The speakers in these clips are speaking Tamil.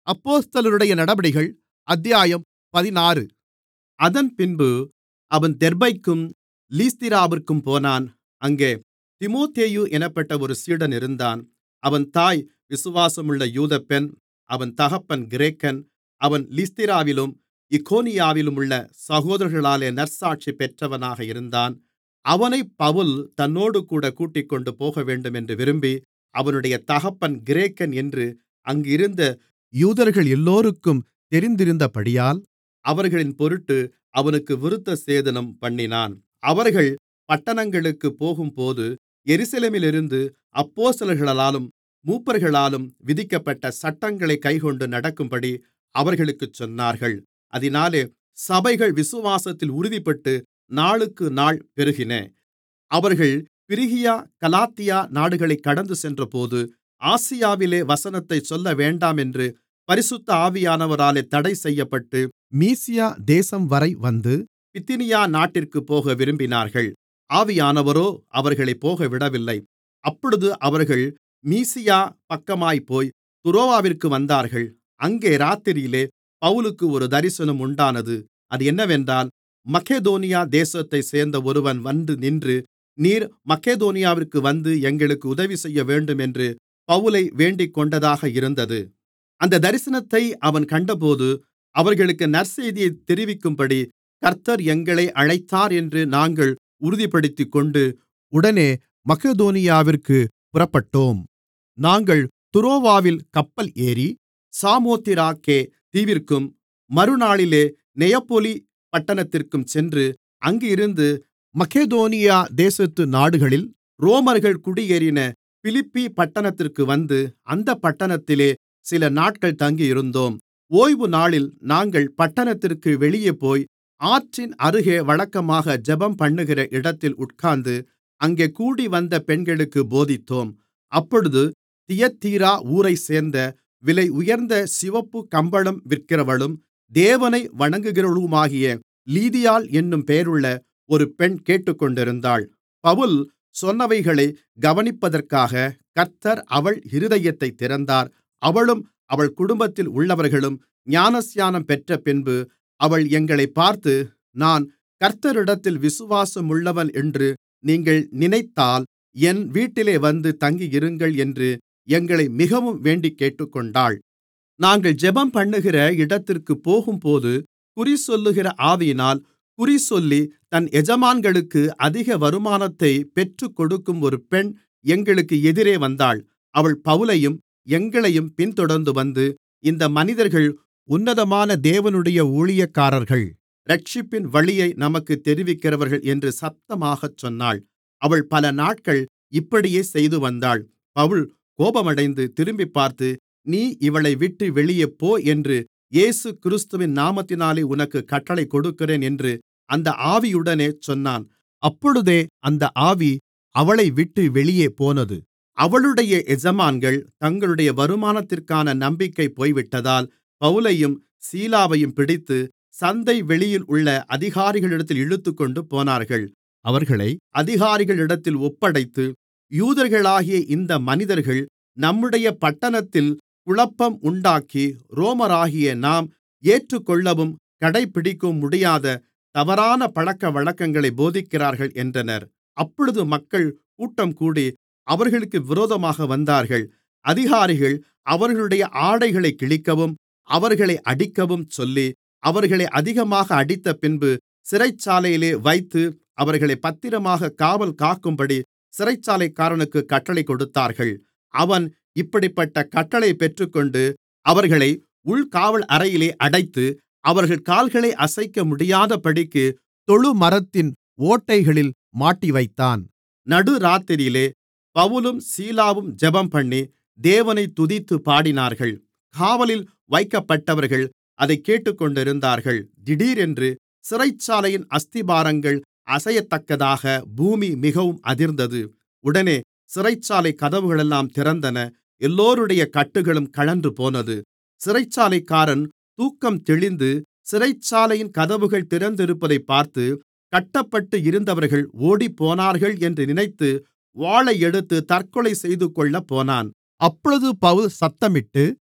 அப்போஸ்தலர்களுடைய நடபடிகள் அத்தியாயம் பதினாறு அதன்பின்பு அவன் தெர்பைக்கும் லீஸ்திராவிற்கும் போனான் அங்கே தீமோத்தேயு என்னப்பட்ட ஒரு சீடன் இருந்தான் அவன் தாய் விசுவாசமுள்ள யூதப்பெண் அவன் தகப்பன் கிரேக்கன் அவன் லீஸ்திராவிலும் இக்கோனியாவிலுமுள்ள சகோதரர்களாலே நற்சாட்சி பெற்றவனாக இருந்தான் அவனைப் பவுல் தன்னோடுகூட கூட்டிக்கொண்டு போகவேண்டுமென்று விரும்பி அவனுடைய தகப்பன் கிரேக்கன் என்று அங்கிருந்த யூதர்களெல்லோருக்கும் தெரிந்திருந்தபடியால் அவர்களின்பொருட்டு அவனுக்கு விருத்தசேதனம் பண்ணினான் அவர்கள் பட்டணங்களுக்குப் போகும்போது எருசலேமிலிருந்து அப்போஸ்தலர்களாலும் மூப்பர்களாலும் விதிக்கப்பட்ட சட்டங்களைக் கைக்கொண்டு நடக்கும்படி அவர்களுக்குச் சொன்னார்கள் அதினாலே சபைகள் விசுவாசத்தில் உறுதிப்பட்டு நாளுக்குநாள் பெருகின அவர்கள் பிரிகியா கலாத்தியா நாடுகளைக் கடந்து சென்றபோது ஆசியாவிலே வசனத்தைச் சொல்லவேண்டாமென்று பரிசுத்த ஆவியானவராலே தடைசெய்யப்பட்டு மீசியா தேசம்வரை வந்து பித்தினியா நாட்டிற்குப் போக விரும்பினார்கள் ஆவியானவரோ அவர்களைப் போகவிடவில்லை அப்பொழுது அவர்கள் மீசியா பக்கமாய்ப்போய் துரோவாவிற்கு வந்தார்கள் அங்கே இராத்திரியிலே பவுலுக்கு ஒரு தரிசனம் உண்டானது அது என்னவென்றால் மக்கெதோனியா தேசத்தைச் சேர்ந்த ஒருவன் வந்து நின்று நீர் மக்கெதோனியாவிற்கு வந்து எங்களுக்கு உதவிசெய்யவேண்டும் என்று பவுலை வேண்டிக்கொண்டதாக இருந்தது அந்த தரிசனத்தை அவன் கண்டபோது அவர்களுக்கு நற்செய்தியைத் தெரிவிக்கும்படி கர்த்தர் எங்களை அழைத்தார் என்று நாங்கள் உறுதிப்படுத்திக்கொண்டு உடனே மக்கெதோனியாவிற்குப் புறப்பட்டோம் நாங்கள் துரோவாவில் கப்பல் ஏறி சாமோத்திராக்கே தீவிற்கும் மறுநாளிலே நெயப்பொலி பட்டணத்திற்கும் சென்று அங்கிருந்து மக்கெதோனியா தேசத்து நாடுகளில் ரோமர்கள் குடியேறின பிலிப்பி பட்டணத்திற்கு வந்து அந்தப் பட்டணத்திலே சில நாட்கள் தங்கியிருந்தோம் ஓய்வுநாளில் நாங்கள் பட்டணத்திற்கு வெளியேபோய் ஆற்றின் அருகே வழக்கமாக ஜெபம்பண்ணுகிற இடத்தில் உட்கார்ந்து அங்கே கூடிவந்த பெண்களுக்குப் போதித்தோம் அப்பொழுது தியத்தீரா ஊரைச்சேர்ந்த விலையுயர்ந்த சிவப்புக் கம்பளம் விற்கிறவளும் தேவனை வணங்குகிறவளுமாகிய லீதியாள் என்னும் பெயருள்ள ஒரு பெண் கேட்டுக்கொண்டிருந்தாள் பவுல் சொன்னவைகளைக் கவனிப்பதற்காக கர்த்தர் அவள் இருதயத்தைத் திறந்தார் அவளும் அவள் குடும்பத்தில் உள்ளவர்களும் ஞானஸ்நானம் பெற்றபின்பு அவள் எங்களைப் பார்த்து நான் கர்த்தரிடத்தில் விசுவாசமுள்ளவள் என்று நீங்கள் நினைத்தால் என் வீட்டிலே வந்து தங்கியிருங்கள் என்று எங்களை மிகவும் வேண்டிக் கேட்டுக்கொண்டாள் நாங்கள் ஜெபம்பண்ணுகிற இடத்திற்குப் போகும்போது குறிசொல்லுகிற ஆவியினால் குறிசொல்லி தன் எஜமான்களுக்கு அதிக வருமானத்தைப் பெற்றுக்கொடுக்கும் ஒரு பெண் எங்களுக்கு எதிரே வந்தாள் அவள் பவுலையும் எங்களையும் பின்தொடர்ந்து வந்து இந்த மனிதர்கள் உன்னதமான தேவனுடைய ஊழியக்காரர்கள் இரட்சிப்பின் வழியை நமக்குத் தெரிவிக்கிறவர்கள் என்று சத்தமாகச் சொன்னாள் அவள் பல நாட்கள் இப்படியே செய்துவந்தாள் பவுல் கோபமடைந்து திரும்பிப்பார்த்து நீ இவளை விட்டு வெளியே போ என்று இயேசுகிறிஸ்துவின் நாமத்தினாலே உனக்குக் கட்டளை கொடுக்கிறேன் என்று அந்த ஆவியுடனே சொன்னான் அப்பொழுதே அந்த ஆவி அவளைவிட்டு வெளியே போனது அவளுடைய எஜமான்கள் தங்களுடைய வருமானத்திற்கான நம்பிக்கை போய்விட்டதால் பவுலையும் சீலாவையும் பிடித்து சந்தை வெளியில் உள்ள அதிகாரிகளிடத்தில் இழுத்துக்கொண்டு போனார்கள் அவர்களை அதிகாரிகளிடத்தில் ஒப்படைத்து யூதர்களாகிய இந்த மனிதர்கள் நம்முடைய பட்டணத்தில் குழப்பம் உண்டாக்கி ரோமராகிய நாம் ஏற்றுக்கொள்ளவும் கடைபிடிக்கவும் முடியாத தவறான பழக்கவழக்கங்களைப் போதிக்கிறார்கள் என்றனர் அப்பொழுது மக்கள் கூட்டம்கூடி அவர்களுக்கு விரோதமாக வந்தார்கள் அதிகாரிகள் அவர்களுடைய ஆடைகளைக் கிழிக்கவும் அவர்களை அடிக்கவும் சொல்லி அவர்களை அதிகமாக அடித்தபின்பு சிறைச்சாலையிலே வைத்து அவர்களை பத்திரமாக காவல் காக்கும்படி சிறைச்சாலைக்காரனுக்குக் கட்டளை கொடுத்தார்கள் அவன் இப்படிப்பட்ட கட்டளையைப் பெற்றுக்கொண்டு அவர்களை உள்காவல் அறையிலே அடைத்து அவர்கள் கால்களை அசைக்க முடியாதபடிக்கு தொழுமரத்தின் ஓட்டைகளில் மாட்டிவைத்தான் நடுராத்திரியிலே பவுலும் சீலாவும் ஜெபம்பண்ணி தேவனைத் துதித்துப் பாடினார்கள் காவலில் வைக்கப்பட்டவர்கள் அதைக் கேட்டுக்கொண்டிருந்தார்கள் திடீரென்று சிறைச்சாலையின் அஸ்திபாரங்கள் அசையத்தக்கதாக பூமி மிகவும் அதிர்ந்தது உடனே சிறைச்சாலை கதவுகளெல்லாம் திறந்தன எல்லோருடைய கட்டுகளும் கழன்றுபோனது சிறைச்சாலைக்காரன் தூக்கம் தெளிந்து சிறைச்சாலையின் கதவுகள் திறந்திருப்பதைப் பார்த்து கட்டப்பட்டு இருந்தவர்கள் ஓடிப்போனார்கள் என்று நினைத்து வாளை எடுத்து தற்கொலை செய்துகொள்ளப் போனான் அப்பொழுது பவுல் சத்தமிட்டு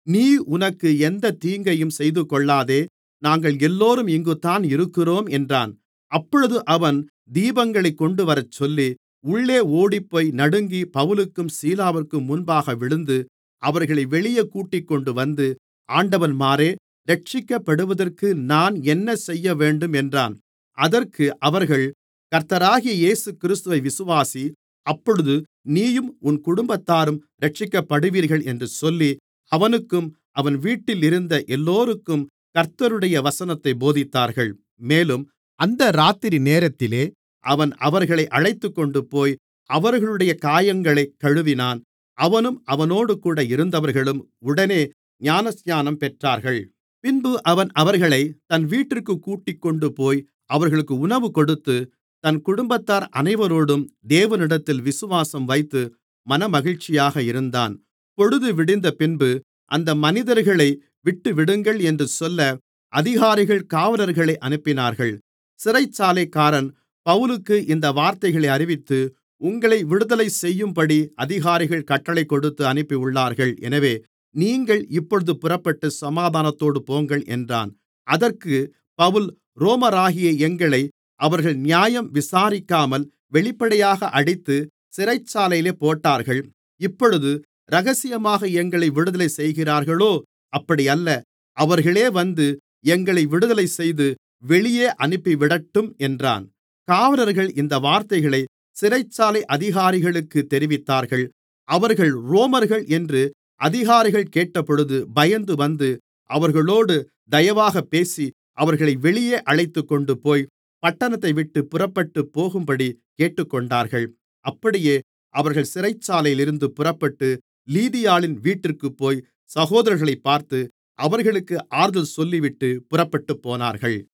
நீ உனக்கு எந்தத் தீங்கையும் செய்துகொள்ளாதே நாங்கள் எல்லோரும் இங்குத்தான் இருக்கிறோம் என்றான் அப்பொழுது அவன் தீபங்களைக் கொண்டுவரச் சொல்லி உள்ளே ஓடிப்போய் நடுங்கி பவுலுக்கும் சீலாவிற்கும் முன்பாக விழுந்து அவர்களை வெளியே கூட்டிக்கொண்டுவந்து ஆண்டவன்மாரே இரட்சிக்கப்படுவதற்கு நான் என்ன செய்யவேண்டும் என்றான் அதற்கு அவர்கள் கர்த்தராகிய இயேசுகிறிஸ்துவை விசுவாசி அப்பொழுது நீயும் உன் குடும்பத்தாரும் இரட்சிக்கப்படுவீர்கள் என்று சொல்லி அவனுக்கும் அவன் வீட்டில் இருந்த எல்லோருக்கும் கர்த்தருடைய வசனத்தைப் போதித்தார்கள் மேலும் அந்த இராத்திரி நேரத்திலே அவன் அவர்களை அழைத்துக்கொண்டுபோய் அவர்களுடைய காயங்களைக் கழுவினான் அவனும் அவனோடுகூட இருந்தவர்களும் உடனே ஞானஸ்நானம் பெற்றார்கள் பின்பு அவன் அவர்களைத் தன் வீட்டிற்குக் கூட்டிக்கொண்டுபோய் அவர்களுக்கு உணவு கொடுத்து தன் குடும்பத்தார் அனைவரோடும் தேவனிடத்தில் விசுவாசம் வைத்து மனமகிழ்ச்சியாக இருந்தான் பொழுது விடிந்தபின்பு அந்த மனிதர்களை விட்டுவிடுங்கள் என்று சொல்ல அதிகாரிகள் காவலர்களை அனுப்பினார்கள் சிறைச்சாலைக்காரன் பவுலுக்கு இந்த வார்த்தைகளை அறிவித்து உங்களை விடுதலை செய்யும்படி அதிகாரிகள் கட்டளை கொடுத்து அனுப்பியுள்ளார்கள் எனவே நீங்கள் இப்பொழுது புறப்பட்டு சமாதானத்தோடு போங்கள் என்றான் அதற்கு பவுல் ரோமராகிய எங்களை அவர்கள் நியாயம் விசாரிக்காமல் வெளிப்படையாக அடித்து சிறைச்சாலையிலே போட்டார்கள் இப்பொழுது இரகசியமாக எங்களை விடுதலை செய்கிறார்களோ அப்படியல்ல அவர்களே வந்து எங்களை விடுதலைசெய்து வெளியே அனுப்பிவிடட்டும் என்றான் காவலர்கள் இந்த வார்த்தைகளை சிறைச்சாலை அதிகாரிகளுக்குத் தெரிவித்தார்கள் அவர்கள் ரோமர்கள் என்று அதிகாரிகள் கேட்டபொழுது பயந்து வந்து அவர்களோடு தயவாகப் பேசி அவர்களை வெளியே அழைத்துக்கொண்டுபோய் பட்டணத்தைவிட்டுப் புறப்பட்டுப் போகும்படி கேட்டுக்கொண்டார்கள் அப்படியே அவர்கள் சிறைச்சாலையிலிருந்து புறப்பட்டு லீதியாளின் வீட்டிற்குப்போய் சகோதரர்களைப் பார்த்து அவர்களுக்கு ஆறுதல் சொல்லிவிட்டு புறப்பட்டுப்போனார்கள்